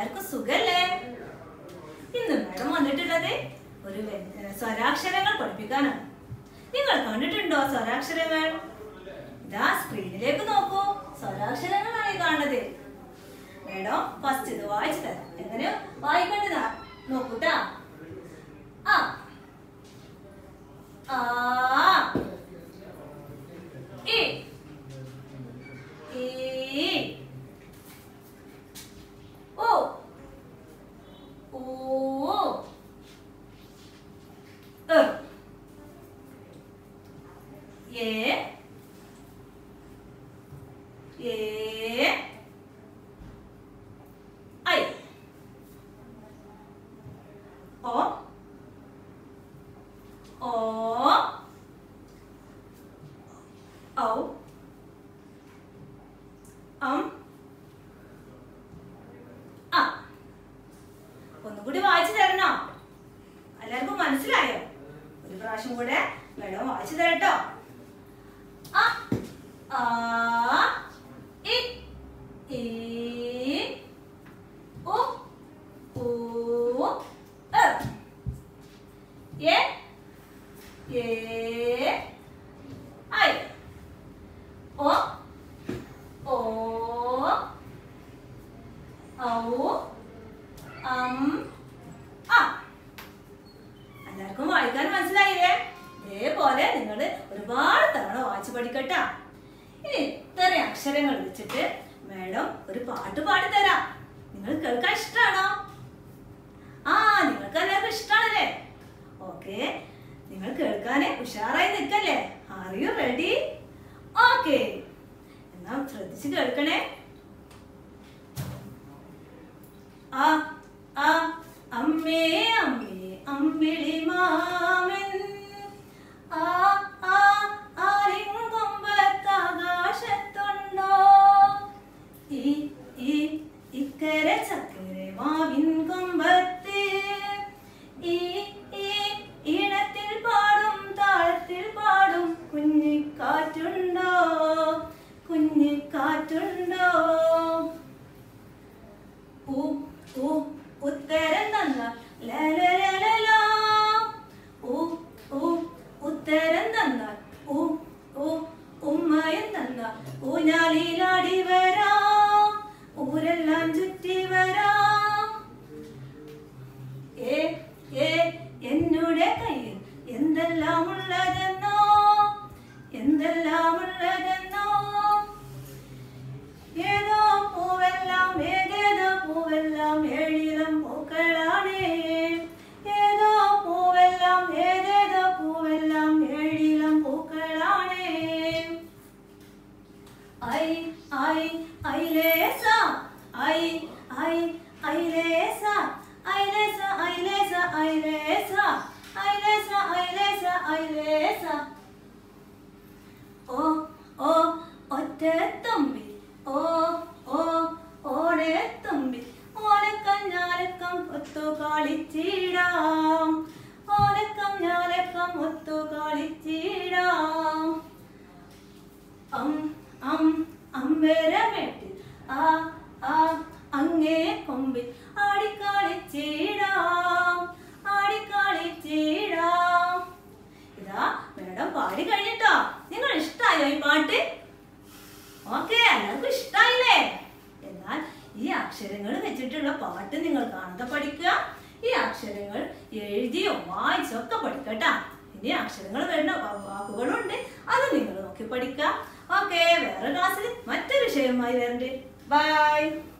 എല്ലാവർക്കും സുഖല്ലേ ഇന്ന് മാഡം വന്നിട്ടുള്ളത് ഒരു വ്യ- ഏ, സ്വരാക്ഷരങ്ങൾ പഠിപ്പിക്കാനാണ് നിങ്ങൾ കണ്ടിട്ടുണ്ടോ സ്വരാക്ഷരങ്ങൾ ഇതാ സ്ക്രീനിലേക്ക് നോക്കൂ സ്വരാക്ഷരങ്ങളാണ് ഈ കാണുന്നത് മേഡം ഫസ്റ്റ് ഇത് വായിച്ചു തരാം എങ്ങനെ വായിക്കേണ്ടതാ നോക്കൂട്ടാ ആ ആ ഇ ഈ ഓ ഓ എ എ എ ഐ ഓ ഓ ഔ അം ആ ഒന്നുകൂടി വായിച്ചു തരണോ എല്ലാവർക്കും മനസ്സിലായോ ഒരു പ്രാവശ്യം കൂടെ മേഡം വായിച്ചു തരട്ടോ ആ ആ ഇ ഈ ഉ ഊ എ എ എ ഐ ഓ ഓ ഔ അം ആ എല്ലാവർക്കും വായിക്കാൻ മനസ്സിലായില്ലേ ഇതേപോലെ നിങ്ങൾ ഒരുപാട് തവണ വായിച്ചു പഠിക്കട്ടാ ഇനി ഇത്രയും അക്ഷരങ്ങൾ വെച്ചിട്ട് മാഡം ഒരു പാട്ട് പാടിത്തരാം നിങ്ങൾ കേൾക്കാൻ ഇഷ്ടമാണോ ആ നിങ്ങൾക്ക് എല്ലാവർക്കും ഇഷ്ടമാണല്ലേ ഓക്കെ നിങ്ങൾ കേൾക്കാന് ഉഷാറായി നിൽക്കല്ലേ ആർ യു റെഡി ഓക്കെ എന്നാ ശ്രദ്ധിച്ച് കേൾക്കണേ ആ ആ അമ്മേ അമ്മേ അമ്പിളി മാമൻ ആ ആ ആലിങ്കൊമ്പത്താകാശത്തുണ്ടോ ഈ ഈ ഇക്കര ചക്കര മാവിൻ കൊമ്പത്ത് ഈ ഈ ഈണത്തിൽ പാടും താളത്തിൽ പാടും കുഞ്ഞിക്കാറ്റുണ്ടോ കുഞ്ഞിക്കാറ്റുണ്ടോ ഉ ഉ ഉത്തരം തന്ന ലലലലലാ. ഉ ഉ ഉത്തരം തന്ന ഉ ഉ ഉമ്മയും തന്ന ഊഞ്ഞാലിലാടി വരാം ഊരെല്ലാം ചുറ്റി വരാം ഏ ഏ എന്നുടെ കയ്യിൽ എന്തെല്ലാം ഉള്ളതെന്നോ എന്തെല്ലാം ഉള്ളതെന്നോ ഏതോ പൂവെല്ലാം ഏതേതോ പൂവെല്ലാം ഏഴിലം പൂക്കളാണേ ഏതോ പൂവെല്ലാം ഏതേതോ പൂവെല്ലാം ഏഴിലം പൂക്കളാണേ ഐ ഐ ഐലേസ ഐ ഐ ഐലേസ ഐലേസ ഐലേസ ഐലേസ ഐലേസ ഐലേസ ഐലേസ ഓ ഓ ഒറ്റത്തുമ്പി ഓ ഓ ഓടെത്തുമ്പി ഓലക്കം ഞാലക്കം ഒത്തു കളിച്ചിടാം ഓലക്കം ഞാലക്കം ഒത്തു കളിച്ചിടാം അം അം അമ്പരമെട്ടിൽ ആ ആ അങ്ങേ കൊമ്പിൽ ആടിക്കളിച്ചിടാം ആടിക്കളിച്ചിടാം ഇതാ മേഡം പാടി കഴിഞ്ഞിട്ടോ നിങ്ങൾ ഇഷ്ടായോ ഈ പാട്ട് ഓക്കെ എല്ലാവർക്കും ഇഷ്ടായില്ലേ എന്നാൽ ഈ അക്ഷരങ്ങൾ വെച്ചിട്ടുള്ള പാട്ട് നിങ്ങൾ കാണാതെ പഠിക്കുക ഈ അക്ഷരങ്ങൾ എഴുതിയോ വായിച്ചോ ഒക്കെ പഠിക്കട്ടാ ഇനി അക്ഷരങ്ങൾ വരുന്ന വാ- വാക്കുകളുണ്ട് അത് നിങ്ങൾ നോക്കി പഠിക്കുക ഓക്കെ വേറെ ക്ലാസ്സിൽ മറ്റൊരു വിഷയവുമായി വരണ്ട് ബൈ